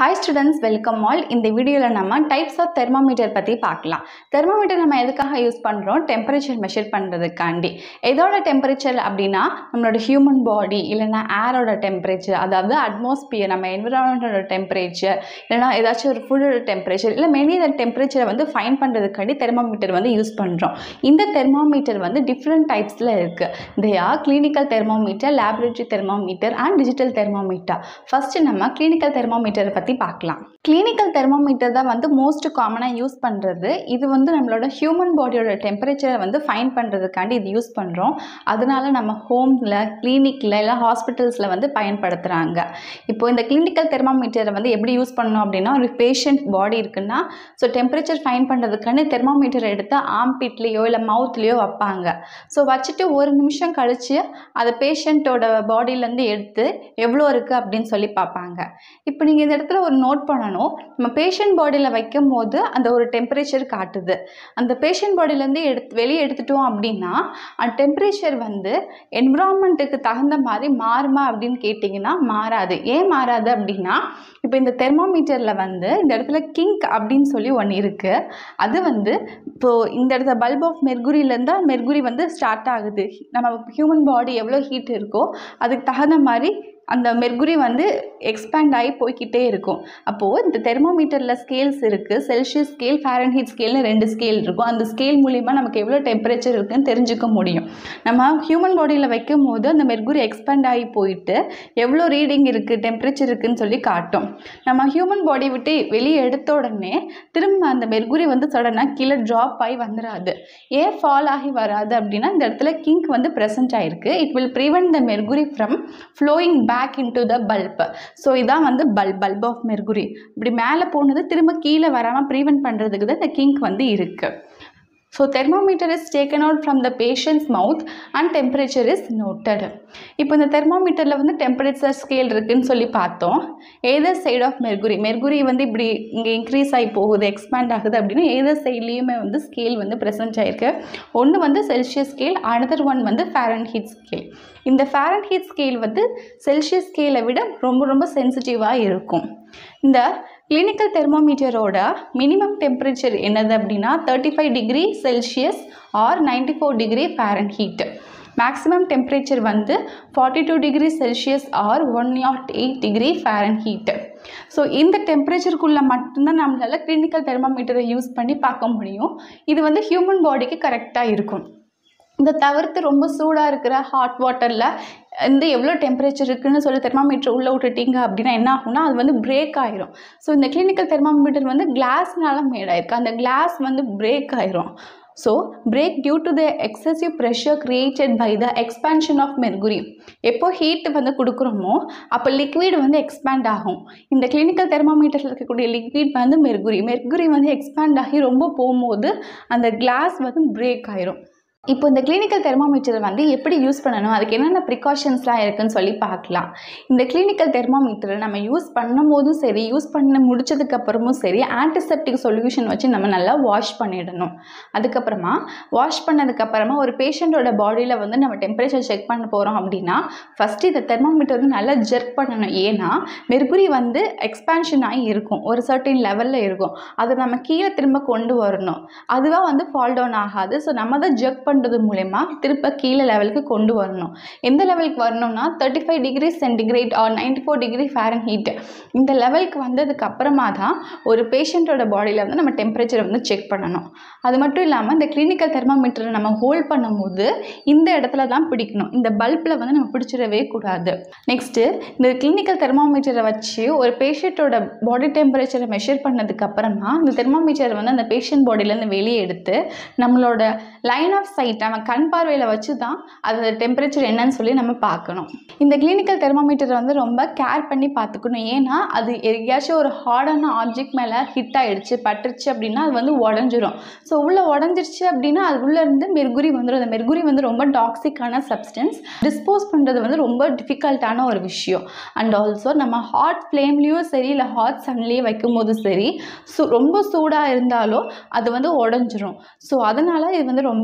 hi students welcome all இந்த வீடியோவில் நம்ம டைப்ஸ் ஆஃப் தெர்மாமீட்டர் பற்றி பார்க்கலாம் தெர்மாமீட்டர் நம்ம எதுக்காக யூஸ் பண்ணுறோம் டெம்பரேச்சர் மெஷர் பண்ணுறதுக்காண்டி எதோட டெம்பரேச்சர் அப்படின்னா நம்மளோட ஹியூமன் பாடி இல்லைன்னா ஏரோட டெம்பரேச்சர் அதாவது அட்மாஸ்பியர் நம்ம என்விரான்மெண்டோட டெம்பரேச்சர் இல்லைனா ஏதாச்சும் ஒரு ஃபுட்டோட டெம்பரேச்சர் இல்லை மெனி இதர் டெம்பரேச்சரை வந்து ஃபைன் பண்ணுறதுக்காண்டி தெர்மாமீட்டர் வந்து யூஸ் பண்ணுறோம் இந்த தெர்மாமீட்டர் வந்து டிஃப்ரெண்ட் டைப்ஸில் இருக்குது they are clinical thermometer laboratory thermometer and digital thermometer first நம்ம கிளினிக்கல் தெர்மாமீட்டரை பற்றி பார்க்கலாம் கிளினிக்கல் தெர்மாமீட்டர் தான் வந்து மோஸ்ட் காமனாக யூஸ் பண்ணுறது இது வந்து நம்மளோட ஹியூமன் பாடியோட டெம்பரேச்சரை வந்து ஃபைன் பண்ணுறதுக்காண்டி இது யூஸ் பண்ணுறோம் அதனால நம்ம ஹோமில் கிளினிக்கில் இல்லை ஹாஸ்பிட்டல்ஸில் வந்து பயன்படுத்துகிறாங்க இப்போ இந்த கிளினிக்கல் தெர்மாமீட்டரை வந்து எப்படி யூஸ் பண்ணணும் அப்படின்னா ஒரு பேஷண்ட் பாடி இருக்குன்னா ஸோ டெம்பரேச்சர் ஃபைன் பண்ணுறதுக்காண்டி தெர்மாமீட்டர் எடுத்து ஆம்பிட்லேயோ இல்லை மவுத்லேயோ வைப்பாங்க ஸோ வச்சுட்டு ஒரு நிமிஷம் கழித்து அதை பேஷண்ட்டோட பாடியிலேருந்து எடுத்து எவ்வளோ இருக்குது அப்படின்னு சொல்லி பார்ப்பாங்க இப்போ நீங்கள் இந்த இடத்துல ஒரு நோட் பண்ணணும் நம்ம பேஷண்ட் பாடியில் வைக்கும் போது அந்த ஒரு டெம்பரேச்சர் காட்டுது அந்த பேஷண்ட் பாடியிலேருந்து எடுத்து வெளியே எடுத்துட்டோம் அப்படின்னா அந்த டெம்பரேச்சர் வந்து என்விரான்மெண்ட்டுக்கு தகுந்த மாதிரி மாறுமா அப்படின்னு கேட்டிங்கன்னா மாறாது ஏன் மாறாது அப்படின்னா இப்போ இந்த தெர்மோமீட்டரில் வந்து இந்த இடத்துல கிங்க் அப்படின்னு சொல்லி ஒன்று இருக்குது அது வந்து இப்போது இந்த இடத்துல பல்ப் ஆஃப் மெர்குரியிலேருந்து மெர்குரி வந்து ஸ்டார்ட் ஆகுது நம்ம ஹியூமன் பாடி எவ்வளோ ஹீட் இருக்கோ அதுக்கு தகுந்த மாதிரி அந்த மெர்குரி வந்து எக்ஸ்பேண்ட் ஆகி போய்க்கிட்டே இருக்கும் அப்போது இந்த தெர்மோமீட்டரில் ஸ்கேல்ஸ் இருக்குது செல்சியஸ் ஸ்கேல் ஃபேரன்ஹீட் ஸ்கேல்னு ரெண்டு ஸ்கேல் இருக்கும் அந்த ஸ்கேல் மூலிமா நமக்கு எவ்வளோ டெம்பரேச்சர் இருக்குன்னு தெரிஞ்சுக்க முடியும் நம்ம ஹியூமன் பாடியில் வைக்கும் போது அந்த மெர்குரி எக்ஸ்பேண்ட் ஆகி போயிட்டு எவ்வளோ ரீடிங் இருக்குது டெம்பரேச்சர் இருக்குதுன்னு சொல்லி காட்டும் நம்ம ஹியூமன் பாடி விட்டு வெளியே எடுத்த உடனே திரும்ப அந்த மெர்குரி வந்து சடனாக கீழே ட்ராப் ஆகி வந்துடாது ஏன் ஃபால் ஆகி வராது அப்படின்னா இந்த இடத்துல கிங்க் வந்து ப்ரெசென்ட் ஆகிருக்கு it will prevent the mercury from flowing back into the bulb so இதான் வந்து பல்ப் பல்ப் ஆஃப் மெர்குரி இப்படி மேலே போனது திரும்ப கீழே வராமல் ப்ரிவென்ட் பண்ணுறதுக்கு தான் இந்த கிங்க் வந்து இருக்குது so thermometer is taken out from the patient's mouth and temperature is noted இப்போ இந்த தெர்மோமீட்டரில் வந்து டெம்பரேச்சர் ஸ்கேல் இருக்குதுன்னு சொல்லி பார்த்தோம் either side of mercury mercury வந்து இப்படி இங்கே இன்க்ரீஸ் ஆகி போகுது எக்ஸ்பேண்ட் ஆகுது அப்படின்னா ஏதர் சைட்லேயுமே வந்து ஸ்கேல் வந்து ப்ரெசென்ட் ஆகிருக்கு ஒன்று வந்து செல்சியஸ் ஸ்கேல் அனதர் ஒன் வந்து ஃபேரன் ஹீட் ஸ்கேல் இந்த ஃபேரன் ஹீட் ஸ்கேல் வந்து செல்சியஸ் ஸ்கேலை விட ரொம்ப ரொம்ப சென்சிட்டிவாக இருக்கும் இந்த கிளினிக்கல் தெர்மோமீட்டரோட மினிமம் டெம்பரேச்சர் என்னது அப்படின்னா thirty five degree Celsius or ninety four degree Fahrenheit maximum temperature வந்து forty two degree Celsius or one nought eight degree Fahrenheit so இந்த டெம்பரேச்சருக்குள்ளே மட்டும்தான் நம்மளால் கிளினிக்கல் தெர்மோமீட்டரை யூஸ் பண்ணி பார்க்க முடியும் இது வந்து ஹியூமன் பாடிக்கு கரெக்டாக இருக்கும் இதை தவிர்த்து ரொம்ப சூடாக இருக்கிற ஹாட் வாட்டரில் வந்து எவ்வளோ டெம்பரேச்சர் இருக்குன்னு சொல்லி தெர்மாமீட்டர் உள்ளே விட்டுட்டீங்க அப்படின்னா என்ன ஆகும்னா அது வந்து பிரேக் ஆயிரும் ஸோ இந்த கிளினிக்கல் தெர்மாமீட்டர் வந்து கிளாஸ்னால மேட் ஆயிருக்கு அந்த கிளாஸ் வந்து பிரேக் ஆயிரும் so break due to the excessive pressure created by the expansion of mercury எப்போ ஹீட் வந்து கொடுக்குறோமோ அப்போ லிக்விட் வந்து எக்ஸ்பேண்ட் ஆகும் இந்த கிளினிக்கல் தெர்மாமீட்டரில் இருக்கக்கூடிய லிக்விட் வந்து மெர்குரி மெர்குரி வந்து எக்ஸ்பேண்ட் ஆகி ரொம்ப போகும்போது அந்த கிளாஸ் வந்து பிரேக் ஆயிரும் இப்போ இந்த கிளினிக்கல் தெர்மாமீட்டரை வந்து எப்படி யூஸ் பண்ணணும் அதுக்கு என்னென்ன ப்ரிகாஷன்ஸ்லாம் இருக்குதுன்னு சொல்லி பார்க்கலாம் இந்த கிளினிக்கல் தெர்மாமீட்டரை நம்ம யூஸ் பண்ணும் போதும் சரி யூஸ் பண்ண முடிச்சதுக்கப்புறமும் சரி ஆன்டிசெப்டிக் சொல்யூஷன் வச்சு நம்ம நல்லா வாஷ் பண்ணிடணும் அதுக்கப்புறமா வாஷ் பண்ணதுக்கப்புறமா ஒரு பேஷண்ட்டோட பாடியில் வந்து நம்ம டெம்பரேச்சர் செக் பண்ண போகிறோம் அப்படின்னா ஃபஸ்ட்டு இந்த தெர்மாமீட்டர் வந்து நல்லா ஜெர்க் பண்ணணும் ஏன்னா மெர்குரி வந்து எக்ஸ்பேன்ஷன் ஆகி இருக்கும் ஒரு சர்டின் லெவலில் இருக்கும் அதை நம்ம கீழே திரும்ப கொண்டு வரணும் அதுவாக வந்து ஃபால் டவுன் ஆகாது ஸோ நம்ம தான் ஜெர்க் பண்ணுறது மூலயமா திருப்ப கீழே லெவலுக்கு கொண்டு வரணும் எந்த லெவலுக்கு வரணும்னா thirty five degree centigrade or ninety four degree Fahrenheit இந்த லெவலுக்கு வந்ததுக்கு அப்புறமா தான் ஒரு பேஷண்ட்டோட பாடியில் வந்து நம்ம டெம்பரேச்சரை வந்து செக் பண்ணணும் அது மட்டும் இல்லாமல் இந்த கிளினிக்கல் தெர்மாமீட்டரை நம்ம ஹோல்ட் பண்ணும்போது இந்த இடத்துல தான் பிடிக்கணும் இந்த பல்பில் வந்து நம்ம பிடிச்சிடவே கூடாது நெக்ஸ்ட்டு இந்த கிளினிக்கல் தெர்மாமீட்டரை வச்சு ஒரு பேஷண்ட்டோட பாடி டெம்பரேச்சரை மெஷர் பண்ணதுக்கு அப்புறமா இந்த தெர்மாமீட்டரை வந்து அந்த பேஷண்ட் பாடியிலேருந்து வெளியே எடுத்து நம்மளோட லைன் ஆஃப் சைட் நம்ம கண் பார்வையில் வச்சு தான் அது டெம்பரேச்சர் என்னன்னு சொல்லி நம்ம பார்க்கணும் இந்த கிளினிக்கல் தெர்மாமீட்டரை வந்து ரொம்ப கேர் பண்ணி பார்த்துக்கணும் ஏன்னா அது எங்கேயாச்சும் ஒரு ஹார்டான ஆப்ஜெக்ட் மேலே ஹிட் ஆகிடுச்சு பட்டுருச்சு அப்படின்னா அது வந்து உடஞ்சிரும் ஸோ உள்ளே உடஞ்சிருச்சு அப்படின்னா அது உள்ளே இருந்து மெர்குரி வந்துடும் அந்த மெர்குரி வந்து ரொம்ப டாக்ஸிக்கான சப்ஸ்டன்ஸ் டிஸ்போஸ் பண்ணுறது வந்து ரொம்ப டிஃபிகல்ட்டான ஒரு விஷயம் அண்ட் ஆல்சோ நம்ம ஹாட் ஃப்ளேம்லேயும் சரி இல்லை ஹாட் சன்லேயே வைக்கும் போது சரி சு ரொம்ப சூடாக இருந்தாலும் அது வந்து உடஞ்சிரும் ஸோ அதனால் இது வந்து ரொம்ப கேர்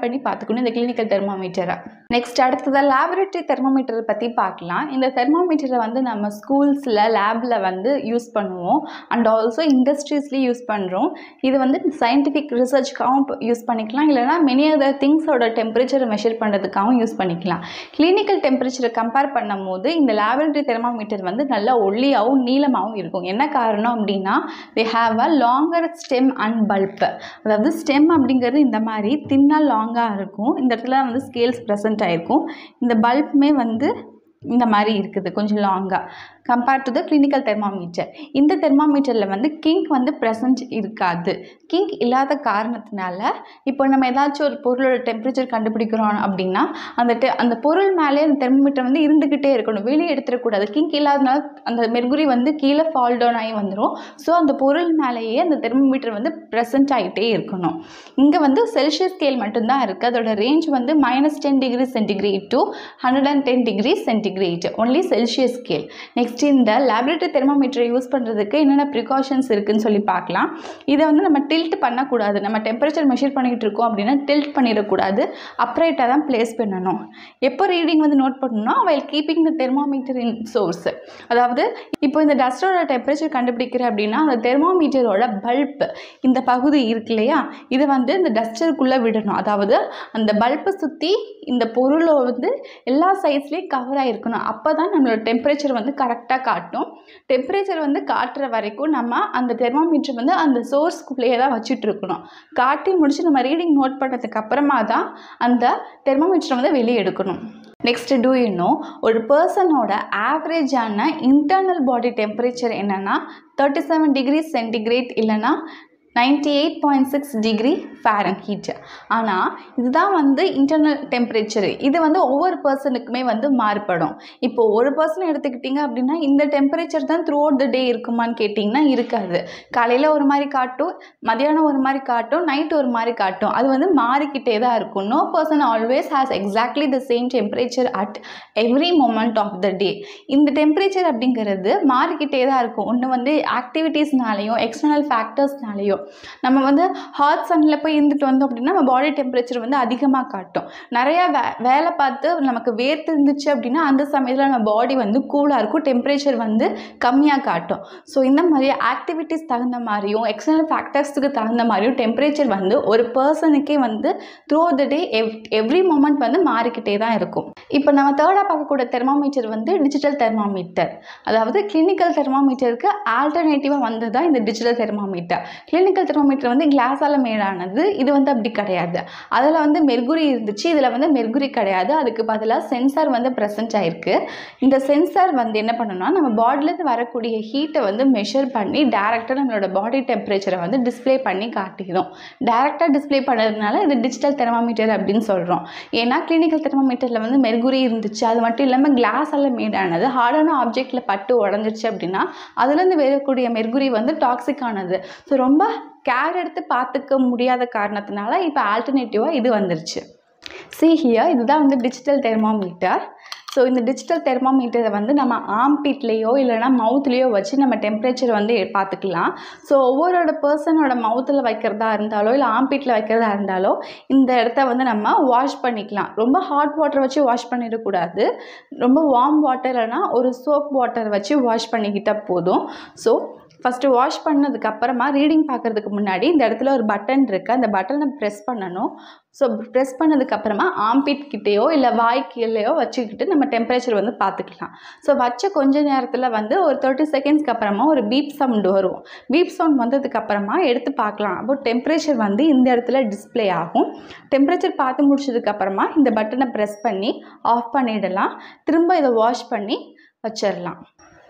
பண்ணி பார்த்துக்கணும் இந்த கிளினிக்கல் தெர்மாமீட்டரை நெக்ஸ்ட் அடுத்ததாக லேபரேட்டரி தெர்மாமீட்டரை பற்றி பார்க்கலாம் இந்த தெர்மாமீட்டரை வந்து நம்ம ஸ்கூல்ஸில் லேபில் வந்து யூஸ் பண்ணுவோம் அண்ட் ஆல்சோ இண்டஸ்ட்ரீஸ்லேயும் யூஸ் பண்ணுறோம் இது வந்து சயின்டிஃபிக் ரிசர்ச்க்காகவும் யூஸ் பண்ணிக்கலாம் இல்லைனா மெனி அதர் திங்ஸோட டெம்பரேச்சரை மெஷர் பண்ணுறதுக்காகவும் யூஸ் பண்ணிக்கலாம் கிளினிக்கல் டெம்பரேச்சரை கம்பேர் பண்ணும்போது இந்த லேபரேட்டரி தெர்மாமீட்டர் வந்து நல்லா ஒல்லியாகவும் நீளமாகவும் இருக்கும் என்ன காரணம் அப்படின்னா they have a longer stem and bulb அதாவது ஸ்டெம் அப்படிங்கிறது இந்த மாதிரி தின்னாக லாங்காக இருக்கும் இந்த இடத்துல வந்து ஸ்கேல்ஸ் ப்ரெசென்ட் ஆகிருக்கும் இந்த பல்புமே வந்து இந்த மாதிரி இருக்குது கொஞ்சம் லாங்காக compared to the clinical thermometer இந்த தெர்மாமீட்டரில் வந்து கிங்க் வந்து ப்ரெசன்ட் இருக்காது கிங்க் இல்லாத காரணத்தினால இப்போ நம்ம ஏதாச்சும் ஒரு பொருளோட டெம்பரேச்சர் கண்டுபிடிக்கிறோம் அப்படின்னா அந்த டெ அந்த பொருள் மேலே அந்த தெர்மோமீட்டர் வந்து இருந்துக்கிட்டே இருக்கணும் வெளியே எடுத்துடக்கூடாது கிங்க் இல்லாதனால அந்த மெர்குரி வந்து கீழே ஃபால் டவுன் ஆகி வந்துடும் ஸோ அந்த பொருள் மேலேயே அந்த தெர்மோமீட்டர் வந்து ப்ரெசன்ட் ஆகிட்டே இருக்கணும் இங்கே வந்து செல்சியஸ் ஸ்கேல் மட்டும்தான் இருக்குது அதோட ரேஞ்ச் வந்து minus ten degree centigrade to hundred and ten degree centigrade only Celsius scale next இந்த லேபரேட்டரி தெர்மாமீட்டரை யூஸ் பண்ணுறதுக்கு என்னென்ன ப்ரிகாஷன்ஸ் இருக்குதுன்னு சொல்லி பார்க்கலாம் இதை வந்து நம்ம டில்ட் பண்ணக்கூடாது நம்ம டெம்பரேச்சர் மெஷர் பண்ணிக்கிட்டு இருக்கோம் அப்படின்னா டில்ட் பண்ணிடக்கூடாது அப்ரைட்டாக தான் ப்ளேஸ் பண்ணணும் எப்போ ரீடிங் வந்து நோட் பண்ணணும்னா while keeping the thermometer in source அதாவது இப்போ இந்த டஸ்டோட டெம்பரேச்சர் கண்டுபிடிக்கிற அப்படின்னா அந்த தெர்மாமீட்டரோட பல்ப் இந்த பகுதி இருக்கு இல்லையா இதை வந்து இந்த டஸ்டருக்குள்ளே விடணும் அதாவது அந்த பல்பை சுற்றி இந்த பொருளை வந்து எல்லா சைஸ்லேயும் கவர் ஆகிருக்கணும் அப்போ தான் நம்மளோட டெம்பரேச்சர் வந்து கரெக்டாக காட்டும் டெம்பரேச்சர் வந்து காட்டுற வரைக்கும் நம்ம அந்த தெர்மாமீட்டர் வந்து அந்த சோர்ஸ்க்குள்ளேயே தான் வச்சுட்டு இருக்கணும் காட்டி முடிச்சு நம்ம ரீடிங் நோட் பண்ணதுக்கு அப்புறமா தான் அந்த தெர்மாமீட்டரை வந்து வெளியே எடுக்கணும் நெக்ஸ்ட் டூ இன்னும் ஒரு பர்சனோட ஆவரேஜான இன்டர்னல் பாடி டெம்பரேச்சர் என்னென்னா தேர்ட்டி செவன் டிகிரி சென்டிகிரேட் இல்லைன்னா ninety eight point six degree Fahrenheit ஆனால் இதுதான் வந்து இன்டர்னல் டெம்பரேச்சர் இது வந்து ஒவ்வொரு பர்சனுக்குமே வந்து மாறுபடும் இப்போ ஒரு பர்சன் எடுத்துக்கிட்டிங்க அப்படின்னா இந்த டெம்பரேச்சர் தான் த்ரூ அவுட் த டே இருக்குமான்னு கேட்டிங்கன்னா இருக்காது காலையில் ஒரு மாதிரி காட்டும் மதியானம் ஒரு மாதிரி காட்டும் நைட் ஒரு மாதிரி காட்டும் அது வந்து மாறிக்கிட்டே தான் இருக்கும் no person always has exactly the same temperature at every moment of the day இந்த டெம்பரேச்சர் அப்படிங்கிறது மாறிக்கிட்டே தான் இருக்கும் ஒன்று வந்து ஆக்டிவிட்டீஸ்னாலையும் எக்ஸ்டர்னல் ஃபேக்டர்ஸ்னாலையும் நம்ம வந்து ஹாட் சன்னில் போய் இருந்துட்டு வந்தோம் அப்படின்னா நம்ம பாடி டெம்பரேச்சர் வந்து அதிகமாக காட்டும் நிறையா வே வேலை பார்த்து நமக்கு வேர்த்து இருந்துச்சு அப்படின்னா அந்த சமயத்தில் நம்ம பாடி வந்து கூலாக இருக்கும் டெம்பரேச்சர் வந்து கம்மியாக காட்டும் ஸோ இந்த மாதிரி ஆக்டிவிட்டீஸ் தகுந்த மாதிரியும் எக்ஸ்டர்னல் ஃபேக்டர்ஸுக்கு தகுந்த மாதிரியும் டெம்பரேச்சர் வந்து ஒரு பர்சனுக்கே வந்து த்ரூ த டே எவ் எவ்ரி மூமெண்ட் வந்து மாறிக்கிட்டே தான் இருக்கும் இப்போ நம்ம தேர்டாக பார்க்கக்கூடிய தெர்மாமீட்டர் வந்து டிஜிட்டல் தெர்மாமீட்டர் அதாவது கிளினிக்கல் தெர்மாமீட்டருக்கு ஆல்டர்னேட்டிவாக வந்தது தான் இந்த டிஜிட்டல் தெர்மாமீட்டர் கிளினிக்கல் தெர்மாமீட்டர் வந்து கிளாஸால் மேடானது இது வந்து அப்படி கிடையாது அதில் வந்து மெர்குரி இருந்துச்சு இதில் வந்து மெர்குரி கிடையாது அதுக்கு பதிலாக சென்சார் வந்து ப்ரெசென்ட் ஆயிருக்கு இந்த சென்சார் வந்து என்ன பண்ணணும்னா நம்ம பாடியிலேருந்து வரக்கூடிய ஹீட்டை வந்து மெஷர் பண்ணி டேரெக்டாக நம்மளோட பாடி டெம்பரேச்சரை வந்து டிஸ்ப்ளே பண்ணி காட்டிடும் டேரெக்டாக டிஸ்ப்ளே பண்ணதுனால இது டிஜிட்டல் தெர்மாமீட்டர் அப்படின்னு சொல்கிறோம் ஏன்னா கிளினிக்கல் தெர்மாமீட்டரில் வந்து மெர்குரி இருந்துச்சு அது மட்டும் இல்லாமல் கிளாஸால் மேடானது ஹார்டான ஆப்ஜெக்டில் பட்டு உடஞ்சிருச்சு அப்படின்னா அதுலேருந்து வரக்கூடிய மெர்குரி வந்து டாக்ஸிக் ஆனது ஸோ ரொம்ப கேர் எடுத்து பார்த்துக்க முடியாத காரணத்தினால இப்போ ஆல்டர்னேட்டிவாக இது வந்துருச்சு சி ஹியர் இதுதான் வந்து டிஜிட்டல் தெர்மாமீட்டர் ஸோ இந்த டிஜிட்டல் தெர்மாமீட்டரை வந்து நம்ம ஆம்பீட்லேயோ இல்லைனா மவுத்லேயோ வச்சு நம்ம டெம்பரேச்சர் வந்து பார்த்துக்கலாம் ஸோ ஒவ்வொருட பர்சனோட மவுத்தில் வைக்கிறதா இருந்தாலோ இல்லை ஆம்பீட்டில் வைக்கிறதா இருந்தாலோ இந்த இடத்த வந்து நம்ம வாஷ் பண்ணிக்கலாம் ரொம்ப ஹாட் வாட்டர் வச்சு வாஷ் பண்ணிடக்கூடாது ரொம்ப வார்ம் வாட்டர் இல்லைனா ஒரு சோப் வாட்டர் வச்சு வாஷ் பண்ணிக்கிட்டால் போதும் ஸோ ஃபஸ்ட்டு வாஷ் பண்ணதுக்கு அப்புறமா ரீடிங் பார்க்குறதுக்கு முன்னாடி இந்த இடத்துல ஒரு பட்டன் இருக்குது அந்த பட்டனை ப்ரெஸ் பண்ணணும் ஸோ ப்ரெஸ் பண்ணதுக்கப்புறமா ஆம்பிட் கிட்டேயோ இல்லை வாய் கீழேயோ வச்சுக்கிட்டு நம்ம டெம்பரேச்சர் வந்து பார்த்துக்கலாம் ஸோ வச்ச கொஞ்ச நேரத்தில் வந்து ஒரு தேர்ட்டி செகண்ட்ஸ்க்கு அப்புறமா ஒரு பீப் சவுண்ட் வரும் பீப் சவுண்ட் வந்ததுக்கு அப்புறமா எடுத்து பார்க்கலாம் அப்போ டெம்பரேச்சர் வந்து இந்த இடத்துல டிஸ்ப்ளே ஆகும் டெம்பரேச்சர் பார்த்து முடிச்சதுக்கப்புறமா இந்த பட்டனை ப்ரெஸ் பண்ணி ஆஃப் பண்ணிடலாம் திரும்ப இதை வாஷ் பண்ணி வச்சிடலாம்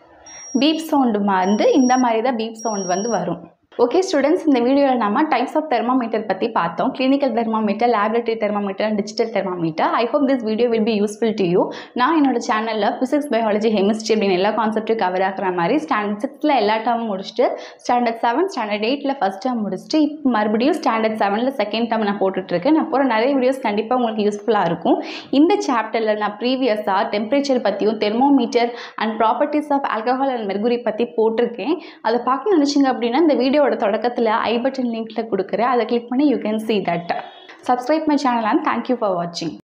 பீப் சவுண்டு வந்து இந்த மாதிரி தான் பீப் சவுண்ட் வந்து வரும் ஓகே ஸ்டூடெண்ட்ஸ் இந்த வீடியோவில் நம்ம டைப்ஸ் ஆஃப் தெர்மாமீட்டர் பற்றி பார்த்தோம் clinical thermometer laboratory thermometer digital thermometer I hope this video will be useful to you நான் என்னோட சேனலில் ஃபிசிக்ஸ் பயாலஜி கெமிஸ்ட்ரி அப்படின்னு எல்லா கான்செப்ட்டும் கவர் ஆகிற மாதிரி ஸ்டாண்டர்ட் சிக்ஸில் எல்லா டேர்மும் முடிச்சுட்டு ஸ்டாண்டர்ட் செவன் ஸ்டாண்டர்ட் எயிட்டில் ஃபஸ்ட் டேர்ம் முடிச்சுட்டு இப்போ மறுபடியும் ஸ்டாண்டர்ட் செவனில் செகண்ட் டேர்ம் நான் போட்டுட்ருக்கேன் நான் போகிற நிறைய வீடியோஸ் கண்டிப்பாக உங்களுக்கு யூஸ்ஃபுல்லாக இருக்கும் இந்த சாப்டரில் நான் ப்ரீவியஸாக டெம்பரேச்சர் பற்றியும் thermometer and properties of alcohol and mercury பற்றி போட்டிருக்கேன் அதை பார்க்க நினச்சிங்க அப்படின்னா இந்த வீடியோட தொடக்கத்தில் ஐ பட்டன் லிங்க்கில் கொடுக்குறேன் அதை கிளிக் பண்ணி you can see that subscribe my channel and thank you for வாட்சிங்